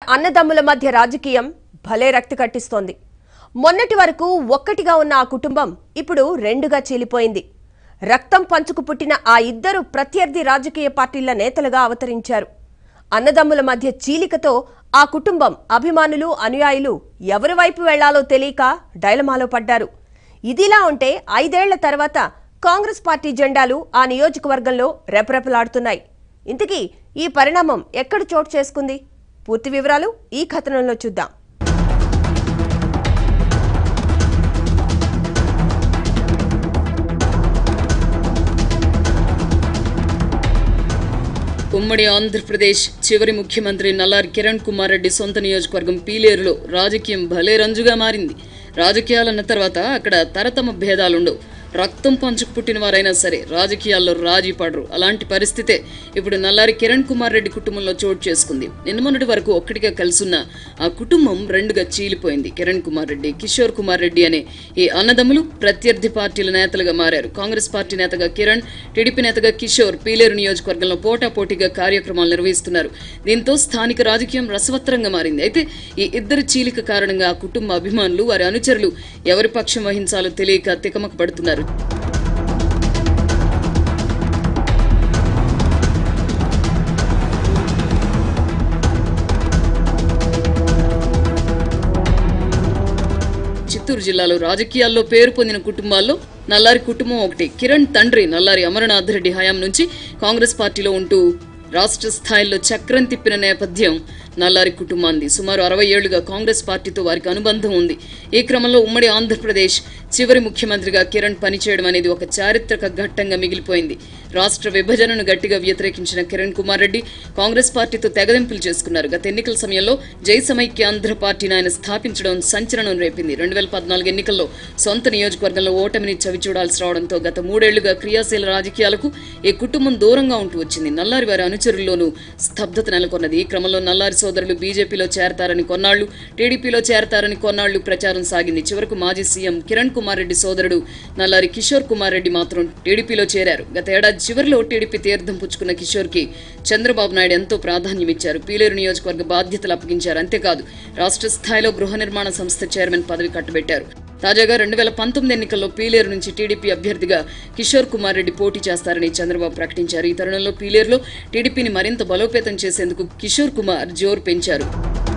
అన్నదమ్ముల మధ్య రాజకీయం భలే రక్తి కట్టిస్తోంది మొన్నటి వరకు ఒక్కటిగా ఉన్న ఆ కుటుంబం ఇప్పుడు రెండుగా చీలిపోయింది రక్తం పంచుకు పుట్టిన ఆ ఇద్దరు ప్రత్యర్థి రాజకీయ పార్టీల నేతలుగా అవతరించారు అన్నదమ్ముల మధ్య చీలికతో ఆ కుటుంబం అభిమానులు అనుయాయులు ఎవరి వైపు వెళ్లాలో తెలియక డైలమాలో పడ్డారు ఇదిలా ఉంటే ఐదేళ్ల తర్వాత కాంగ్రెస్ పార్టీ జెండాలు ఆ నియోజకవర్గంలో రెపరెపలాడుతున్నాయి ఇంతకీ ఈ పరిణామం ఎక్కడ చోటు చేసుకుంది పూర్తి వివరాలు ఈ కథనంలో చూద్దాం ఉమ్మడి ఆంధ్రప్రదేశ్ చివరి ముఖ్యమంత్రి నల్లారి కిరణ్ కుమార్ రెడ్డి సొంత నియోజకవర్గం పీలేరులో రాజకీయం భలే రంజుగా మారింది రాజకీయాలన్న తర్వాత అక్కడ తరతమ భేదాలుండవు రక్తం పంచుకు పుట్టిన వారైనా సరే రాజకీయాల్లో రాజీ పడరు అలాంటి పరిస్థితే ఇప్పుడు నల్లారి కిరణ్ కుమార్ రెడ్డి కుటుంబంలో చోటు చేసుకుంది నిన్న మొన్నటి వరకు ఒక్కటిగా కలిసున్న ఆ కుటుంబం రెండుగా చీలిపోయింది కిరణ్ కుమార్ రెడ్డి కిషోర్ కుమార్ రెడ్డి అనే ఈ అన్నదమ్ములు ప్రత్యర్థి పార్టీల నేతలుగా మారారు కాంగ్రెస్ పార్టీ నేతగా కిరణ్ టీడీపీ నేతగా కిషోర్ పీలేరు నియోజకవర్గంలో పోటాపోటీగా కార్యక్రమాలు నిర్వహిస్తున్నారు దీంతో స్థానిక రాజకీయం రసవత్తరంగా మారింది అయితే ఈ ఇద్దరు చీలిక కారణంగా ఆ కుటుంబ అభిమానులు వారి అనుచరులు ఎవరి పక్షం వహించాలో తెలియక తికమక పడుతున్నారు చిత్తూరు జిల్లాలో రాజకీయాల్లో పేరు పొందిన కుటుంబాల్లో నల్లారి కుటుంబం ఒకటి కిరణ్ తండ్రి నల్లారి అమరనాథ్ రెడ్డి హయాం నుంచి కాంగ్రెస్ పార్టీలో ఉంటూ రాష్ట్ర స్థాయిలో చక్రం తిప్పిన నేపథ్యం నల్లారి కుటుంబాంది సుమారు అరవై ఏళ్లుగా కాంగ్రెస్ పార్టీతో వారికి అనుబంధం ఉంది ఈ క్రమంలో ఉమ్మడి ఆంధ్రప్రదేశ్ చివరి ముఖ్యమంత్రిగా కిరణ్ పనిచేయడం అనేది ఒక చారిత్రక ఘట్టంగా మిగిలిపోయింది రాష్ట్ర విభజనను గట్టిగా వ్యతిరేకించిన కిరణ్ కుమార్ రెడ్డి కాంగ్రెస్ పార్టీతో తెగదెంపులు చేసుకున్నారు గత ఎన్నికల సమయంలో జై సమైక్య ఆంధ్ర పార్టీని ఆయన స్థాపించడం సంచలనం రేపింది రెండు వేల పద్నాలుగు ఎన్నికల్లో సొంత నియోజకవర్గంలో ఓటమిని చవిచూడాల్సి రావడంతో గత మూడేళ్లుగా క్రియాశీల రాజకీయాలకు ఈ కుటుంబం దూరంగా ఉంటూ వచ్చింది నల్లారి వారి అనుచరుల్లోనూ స్తబ్దత నెలకొన్నది ఈ క్రమంలో నల్లారి సోదరులు బీజేపీలో చేరతారని కొన్నాళ్లు టీడీపీలో చేరతారని కొన్నాళ్లు ప్రచారం సాగింది చివరకు మాజీ సీఎం కిరణ్ కుమార్ రెడ్డి సోదరుడు నల్లారి కిషోర్ కుమార్ రెడ్డి మాత్రం టీడీపీలో చేరారు గత ఏడాది చివరిలో టీడీపీ తీర్థం పుచ్చుకున్న కిషోర్ కి చంద్రబాబు నాయుడు ఎంతో ప్రాధాన్యం ఇచ్చారు పీలేరు నియోజకవర్గ బాధ్యతలు అప్పగించారు అంతేకాదు రాష్ట్ర స్థాయిలో గృహ నిర్మాణ సంస్థ చైర్మన్ పదవి కట్టబెట్టారు తాజాగా రెండు వేల పంతొమ్మిది ఎన్నికల్లో పీలేరు నుంచి టీడీపీ అభ్యర్థిగా కిషోర్ కుమార్ రెడ్డి పోటీ చేస్తారని చంద్రబాబు ప్రకటించారు ఈ తరుణంలో పీలేరులో టీడీపీని మరింత బలోపేతం చేసేందుకు కిషోర్ కుమార్ జోరు పెంచారు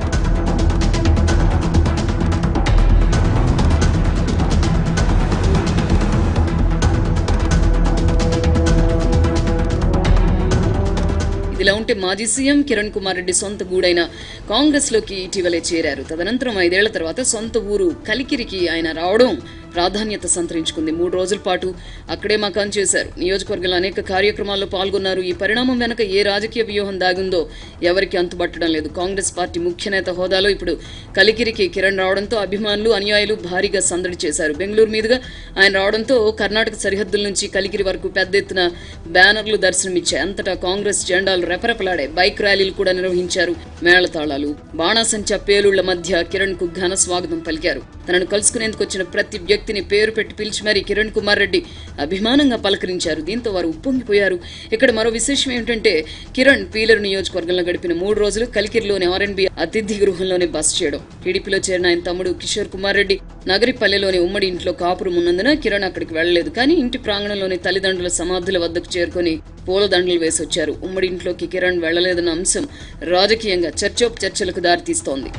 ఇదిలా ఉంటే మాజీ సీఎం కిరణ్ కుమార్ రెడ్డి సొంత గూడైన కాంగ్రెస్ లోకి ఇటీవలే చేరారు తదనంతరం ఐదేళ్ల తర్వాత సొంత ఊరు కలికిరికి ఆయన రావడం ప్రాధాన్యత సంతరించుకుంది మూడు రోజుల పాటు అక్కడే మకాన్ చేశారు నియోజకవర్గంలో అనేక కార్యక్రమాల్లో పాల్గొన్నారు ఈ పరిణామం వెనక ఏ రాజకీయ వ్యూహం దాగుందో ఎవరికి అంతుబట్టడం లేదు కాంగ్రెస్ పార్టీ ముఖ్య నేత హోదాలో ఇప్పుడు కలికిరికి కిరణ్ రావడంతో అభిమానులు అనుయాయులు భారీగా సందడి చేశారు బెంగళూరు మీదుగా ఆయన రావడంతో కర్ణాటక సరిహద్దుల నుంచి కలికిరి వరకు పెద్ద ఎత్తున బ్యానర్లు దర్శనమిచ్చాయి అంతటా కాంగ్రెస్ జెండాలు రెపరెపలాడాయి బైక్ ర్యాలీలు కూడా నిర్వహించారు మేళతాళాలు బాణాసంచా పేలుళ్ల మధ్య కిరణ్ కు ఘన స్వాగతం పలికారు తనను కలుసుకునేందుకు వచ్చిన ప్రతి వ్యక్తిని పేరు పెట్టి పిలిచి మరీ కిరణ్ కుమార్ రెడ్డి అభిమానంగా పలకరించారు దీంతో వారు ఉప్పొంగిపోయారు ఇక్కడ మరో విశేషం ఏమిటంటే కిరణ్ పీలరు నియోజకవర్గంలో గడిపిన మూడు రోజులు కలికిరిలోని ఆర్ఎన్బి అతిథి గృహంలోనే బస చేయడం టీడీపీలో చేరిన ఆయన తమ్ముడు కిషోర్ కుమార్ రెడ్డి నగరిపల్లెలోని ఉమ్మడి ఇంట్లో కాపురం ఉన్నందున కిరణ్ అక్కడికి వెళ్లలేదు కానీ ఇంటి ప్రాంగణంలోని తల్లిదండ్రుల సమాధుల వద్దకు చేరుకొని పూలదండలు వేసి వచ్చారు ఉమ్మడి ఇంట్లోకి కిరణ్ వెళ్లలేదన్న అంశం రాజకీయంగా చర్చోప్ చర్చలకు దారితీస్తోంది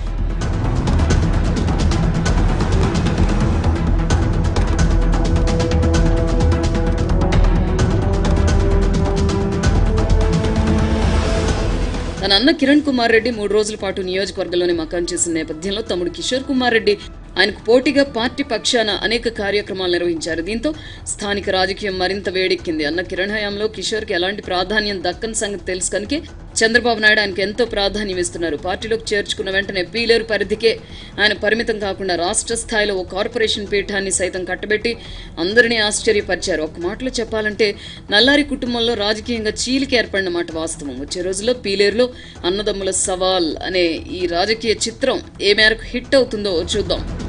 తన అన్న కిరణ్ కుమార్ రెడ్డి మూడు రోజుల పాటు నియోజకవర్గంలోనే మకాన్ చేసిన నేపథ్యంలో తమ్ముడు కిషోర్ కుమార్ రెడ్డి ఆయనకు పోటీగా పార్టీ పక్షాన అనేక కార్యక్రమాలు నిర్వహించారు దీంతో స్థానిక రాజకీయం మరింత వేడెక్కింది అన్న కిరణ్ హయాంలో కిషోర్కి ఎలాంటి ప్రాధాన్యం దక్కని సంగతి తెలుసు కనుకే చంద్రబాబు నాయుడు ఆయనకు ఎంతో ప్రాధాన్యం ఇస్తున్నారు పార్టీలోకి చేర్చుకున్న వెంటనే పీలేరు పరిధికే ఆయన పరిమితం కాకుండా రాష్ట్ర స్థాయిలో ఓ కార్పొరేషన్ పీఠాన్ని సైతం కట్టబెట్టి అందరినీ ఆశ్చర్యపరిచారు ఒక మాటలో చెప్పాలంటే నల్లారి కుటుంబంలో రాజకీయంగా చీలిక ఏర్పడిన మాట వాస్తవం వచ్చే రోజుల్లో పీలేరులో అన్నదమ్ముల సవాల్ అనే ఈ రాజకీయ చిత్రం ఏ మేరకు హిట్ అవుతుందో చూద్దాం